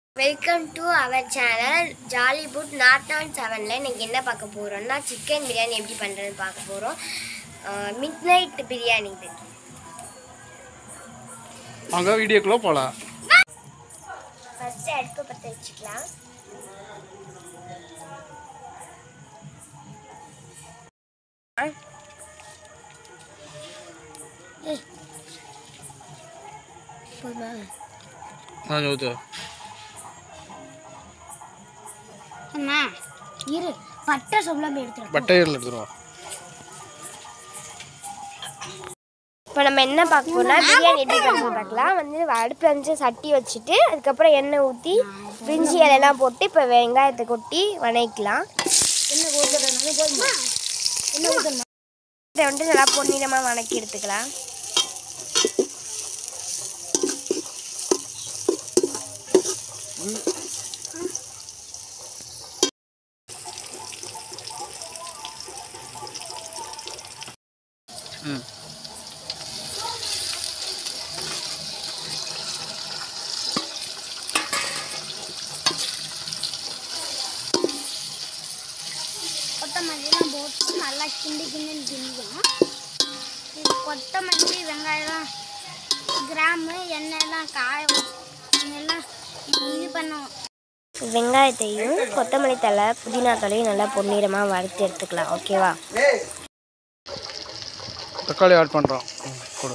Welcome to our channel jolly food நாட் ஆன் செவனில் இன்னைக்கு என்ன பார்க்க போகிறோம்னா சிக்கன் பிரியாணி எப்படி பண்ணுறதுன்னு பார்க்க போகிறோம் மிட் நைட் பிரியாணி இது வாங்க வீடியோக்குள்ளே போகலாம் ஃபஸ்ட்டு அடுப்பு பற்ற வச்சுக்கலாம் ஆ. ஏய். போதுமா ஆ ஊற்று அண்ணா இரு பட்டை சொல்லாம எடுத்துரு பட்டையில் எடுத்துருவோம் இப்போ நம்ம என்ன பார்க்க போறோம்னா பிரியாணி எப்படி பண்ணணும் பார்க்கலாம் வந்து அடுப்பில் வந்து சட்டி வச்சுட்டு அதுக்கப்புறம் எண்ணெய் ஊற்றி பிரிஞ்சி இலையெல்லாம் போட்டு இப்போ வெங்காயத்தை கொட்டி வணக்கலாம் எண்ணெய் ஊற்றுறதுனால போதுமா எண்ணெய் ஊற்றணுமா இதை வந்து நல்லா பொன்னிறமாக வணக்கி எடுத்துக்கலாம் ம் கொத்தமல்லிலாம் போட்டு நல்லா கிண்டி கிண்டி கிண்டிக்கணும் இது கொத்தமல்லி வெங்காயம் கிராம்பு எண்ணெயெல்லாம் காய வச்சு எல்லாம் இது பண்ணுவோம் வெங்காயத்தையும் கொத்தமல்லி தழை புதினா தழையும் நல்லா பொன்னிறமாக வறுத்து எடுத்துக்கலாம் ஓகேவா தக்காளி ஆட் பண்ணுறோம் கொடு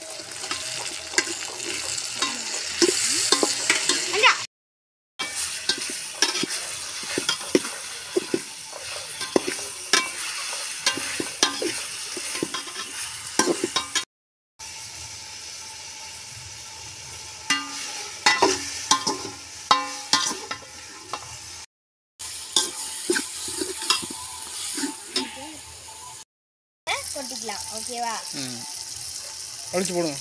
கொட்டிக்கலாம் ஓகேவா ம் அடிச்சு போடுங்க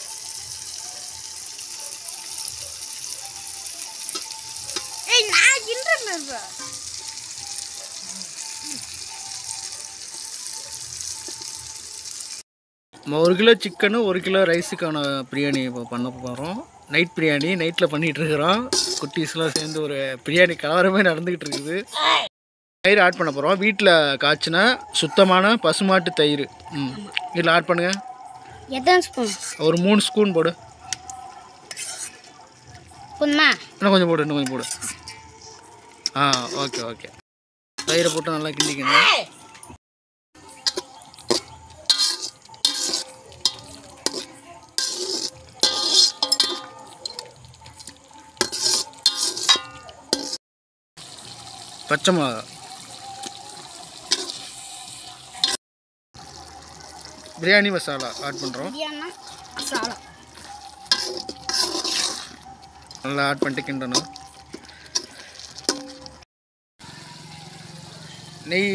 ஏய் நான் கிண்டுறேன் நம்ம ஒரு கிலோ சிக்கனு ஒரு கிலோ ரைஸுக்கான பிரியாணி இப்போ பண்ண போகிறோம் நைட் பிரியாணி நைட்டில் பண்ணிகிட்டு இருக்கிறோம் குட்டீஸ்லாம் சேர்ந்து ஒரு பிரியாணி கலவரமே நடந்துக்கிட்டு இருக்குது தயிர் ஆட் பண்ண போகிறோம் வீட்டில் காய்ச்சின சுத்தமான பசுமாட்டு தயிர் ம் இதில் ஆட் பண்ணுங்கள் எத்தனை ஸ்பூன் ஒரு மூணு ஸ்பூன் போடு புண்ணா இன்னும் கொஞ்சம் போடு இன்னும் கொஞ்சம் போடு ஆ ஓகே ஓகே தயிரை போட்டு நல்லா கிண்டிக்கணும் பச்சை மிளகா பிரியாணி மசாலா ஆட் பண்ணுறோம் பிரியாணி மசாலா நல்லா ஆட் பண்ணிட்டு கிண்டணும் நெய்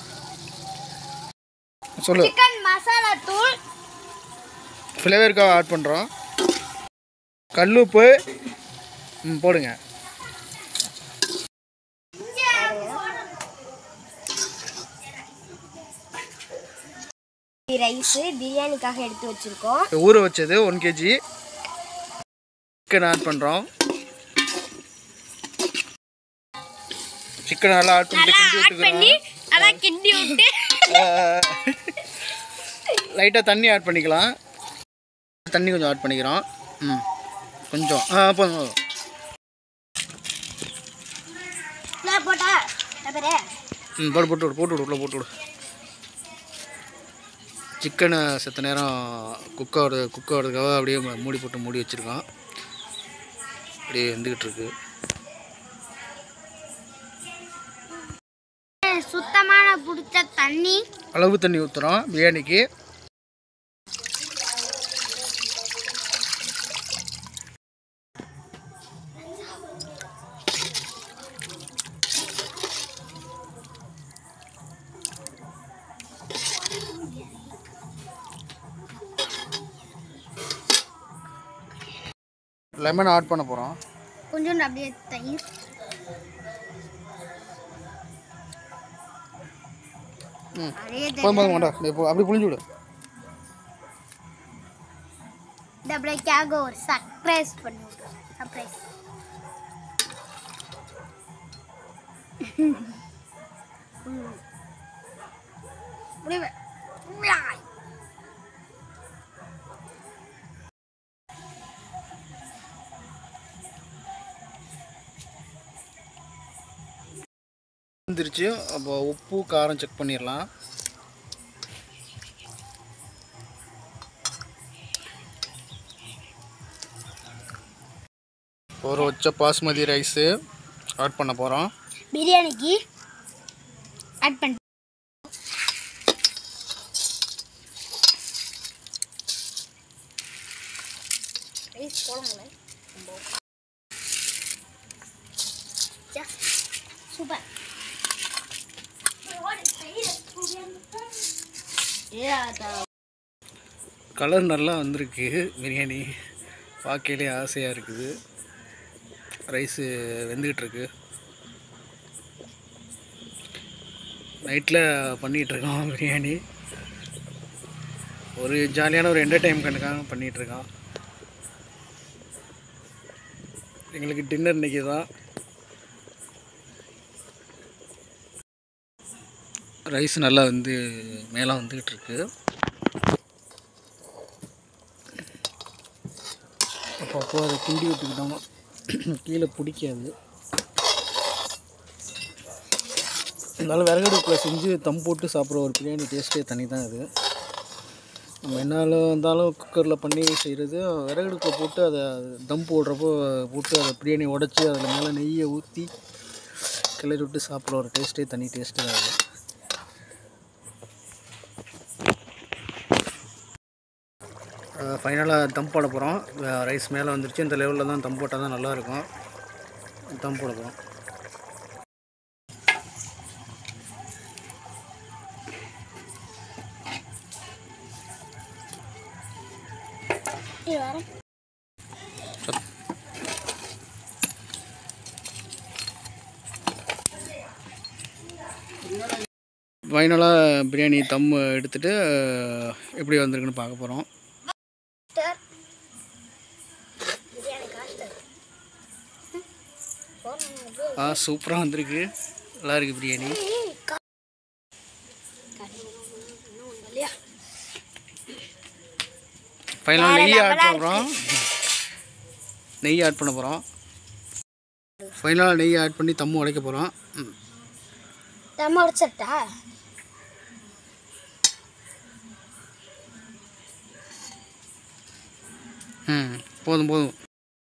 சொல்லு சிக்கன் மசாலா தூள் ஃப்ளேவருக்காக ஆட் பண்ணுறோம் கல்லுப்பு ம் போடுங்க ரைஸு பிரியாணிக்காக எடுத்து வச்சுருக்கோம் ஊற வச்சது ஒன் கேஜி சிக்கன் ஆட் பண்ணுறோம் சிக்கன் நல்லா ஆட் பண்ணிட்டு கிண்டி விட்டுக்கிறோம் அதான் கிண்டி விட்டு லைட்டாக தண்ணி ஆட் பண்ணிக்கலாம் தண்ணி கொஞ்சம் ஆட் பண்ணிக்கிறோம் ம் கொஞ்சம் ஆ போதும் நான் போட்டா பேரே ம் போட்டு போட்டு விடு போட்டு விடு உள்ள போட்டு விடு சிக்கனை செத்த நேரம் குக் ஆகுறது குக் ஆகிறதுக்காக அப்படியே ம- மூடி போட்டு மூடி வச்சுருக்கோம் அப்படியே வெந்துக்கிட்டு இருக்கு சுத்தமான பிடிச்ச தண்ணி அளவு தண்ணி ஊற்றுறோம் பிரியாணிக்கு லெமன் ஆட் பண்ண போகிறோம் கொஞ்சோண்டு அப்படியே தயிர் ம் அப்படியே போதும் போதும் வேண்டாம் அப்படியே போ- அப்படி புளிஞ்சு விடு இந்த அப்படிக்காக ஒரு சர்ப்ரைஸ் பண்ணி சர்ப்ரைஸ் வந்துருச்சு அப்போ உப்பு காரம் செக் பண்ணிடலாம் ஒரு வச்ச பாஸ்மதி ரைஸு ஆட் பண்ண போகிறோம் பிரியாணிக்கு ஆட் பண்ண ரைஸ் போடுங்களே சூப்பர் கலர் நல்லா வந்திருக்கு பிரியாணி பார்க்கையிலே ஆசையாக இருக்குது ரைஸு வெந்துக்கிட்டு இருக்கு நைட்டில் பண்ணிகிட்ருக்கோம் பிரியாணி ஒரு ஜாலியான ஒரு என்டர்டைன் கணக்காக பண்ணிகிட்ருக்கோம் எங்களுக்கு டின்னர் இன்னைக்கு தான் ரைஸ் நல்லா வந்து மேலே வந்துக்கிட்டு இருக்கு அப்பப்போ அதை கிண்டி விட்டுக்கிட்டோம் கீழே பிடிக்காது இருந்தாலும் விறகடுப்பில் செஞ்சு தம் போட்டு சாப்பிட்ற ஒரு பிரியாணி டேஸ்ட்டே தனி தான் இது நம்ம என்னால் இருந்தாலும் குக்கரில் பண்ணி செய்கிறது விறகடுப்பில் போட்டு அதை தம் போடுறப்போ போட்டு அதை பிரியாணி உடச்சி அதில் மேலே நெய்யை ஊற்றி கிளறி விட்டு சாப்பிட்ற ஒரு டேஸ்ட்டே தனி டேஸ்ட்டு தான் அது ஃபைனலாக தம் போட போகிறோம் ரைஸ் மேலே வந்துருச்சு இந்த லெவலில் தான் தம் போட்டால் தான் நல்லாயிருக்கும் தம் போட போகிறோம் இது வர ஃபைனலாக பிரியாணி தம் எடுத்துகிட்டு எப்படி வந்திருக்குன்னு பார்க்க போகிறோம் ஆ சூப்பராக வந்திருக்கு நல்லா இருக்கு பிரியாணி ஃபைனலாக நெய் ஆட் பண்ணுறோம் நெய் ஆட் பண்ண போகிறோம் ஃபைனலாக நெய் ஆட் பண்ணி தம்மு உடைக்க போகிறோம் ம் தம்ம உடைச்சிட்டா ம் போதும் போதும்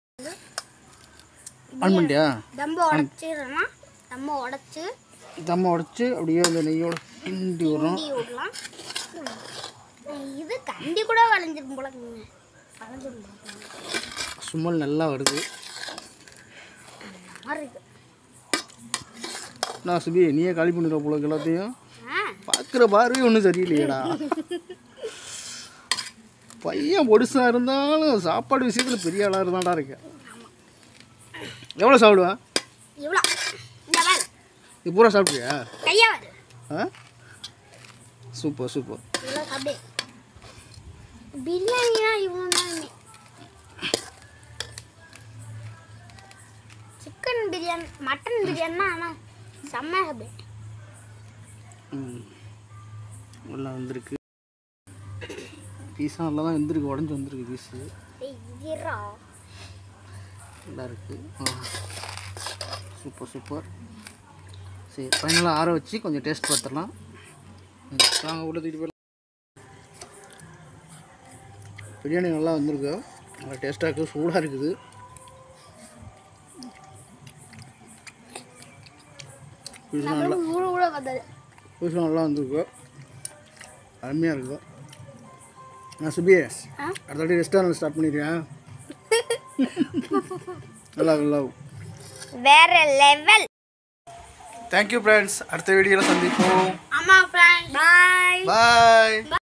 ஆன் பண்ணிட்டியா தம்ப உடைச்சிடுறோம்னா தம்ம உடைச்சு தம்மை உடச்சி அப்படியே அந்த நெய்யோட கிண்டி விடுறோம் கிண்டி விடலாம் இது கண்டி கூட வளைஞ்சிரும் போல இருக்குங்க. வளைஞ்சிரும் போல இருக்கு. சும்மல் நல்லா வருது மாதிரி இருக்கு நான் சுபி நீயே காலி பண்ணிடுற போல இருக்கு எல்லாத்தையும் ஆ பார்க்குற பார்வை ஒன்றும் சரியில்லையேடா பையன் பொடிசா இருந்தாலும் சாப்பாடு விஷயத்தில் பெரிய ஆளாக இருந்தாடா இருக்கேன் எவ்வளோ சாப்பிடுவேன் இவ்வளோ இந்த பாரு இது பூரா சாப்பிடுவியா கையா வரு ஆ சூப்பர் சூப்பர் இவ்வளோ சாப்பிடு பிரியாணினா இவ்வளோ தான் சிக்கன் பிரியாணி மட்டன் பிரியாணினா ஆனால் செம்மையாக சாப்பிடு ம் நல்லா வந்திருக்கு பீஸா நல்லா தான் வந்திருக்கு உடஞ்சி வந்திருக்கு பீஸு இரா நல்லா இருக்கு சூப்பர் சூப்பர் சரி ஃபைனலாக ஆற வச்சு கொஞ்சம் டேஸ்ட் பார்த்துடலாம் நாங்கள் உள்ள தூக்கிட்டு போயிடலாம் பிரியாணி நல்லா வந்திருக்கு நல்லா டேஸ்ட்டாக இருக்குது சூடாக இருக்குது பீஸா நல்லா ஊழ ஊழ வந்தது பீஸா நல்லா வந்திருக்கு அருமையாக இருக்கு நான் சுபி ஆ? அடுத்த வாட்டி ரெஸ்டாரண்ட் ஸ்டார்ட் பண்ணிடுறேன் நல்லா இருக்கு, நல்லா இருக்கு. வேற லெவல் தேங்க்யூ ஃப்ரெண்ட்ஸ் அடுத்த வீடியோவில் சந்திப்போம் ஆமாம் ஃப்ரெண்ட்ஸ் பாய் பாய்